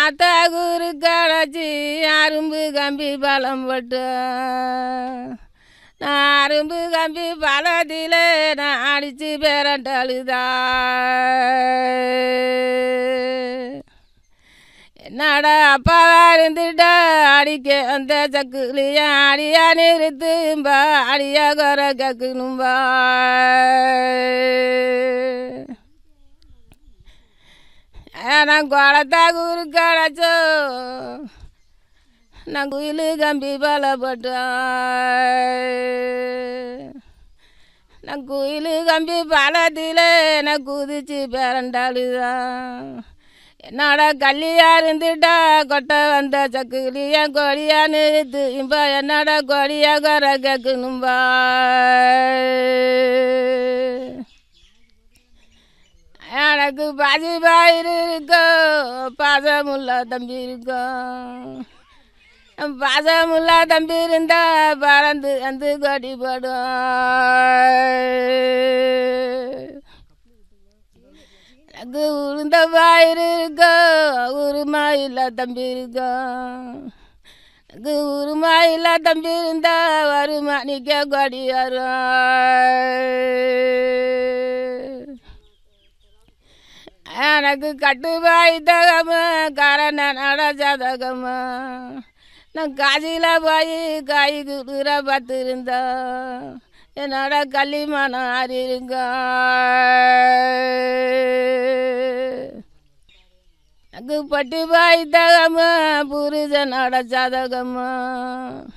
நாத்தாகூரு கடைச்சி அரும்பு கம்பி பழம் போட்டு நான் அரும்பு கம்பி பழத்தில் நான் அடித்து பேரண்டழுதா என்னடா அப்பாவா இருந்துட்டா அடிக்க அந்த சக்குலியா அடியா நிறுத்தும்பா அடியா குற கக்கணும்பா நான் குளத்தா குரு கடைச்சோ நான் குயிலு கம்பி பலப்பட்டோம் நான் குயிலு கம்பி பழத்தில் நான் குதிச்சு பிறண்டாளுதான் என்னோட கல்லியா இருந்துட்டா கொட்டை வந்த சக்குலியா கோழியா நிறுத்து இம்பா என்னோட கோழியா குறை கேட்கணும்பா எனக்கு பாசி பாயிரு இருக்கும் பாசமுள்ள தம்பி இருக்கும் பாசமுள்ள தம்பி இருந்தா பறந்து வந்து கொடி போடும் எனக்கு உளுந்த பயிர் இருக்கும் உருமா இல்ல தம்பி இருக்கும் எனக்கு உருமா இல்ல தம்பி இருந்தா வருமா நிக்க கொடி வரும் எனக்கு கட்டுப்பாய் தகமா கரண நட ஜாதகமா நான் காசியில் போய் காய் குடுற பார்த்துருந்தா என்னோட களிமணம் அறிருங்க எனக்கு பட்டு பாய் தகமா புருஷனோட ஜாதகமா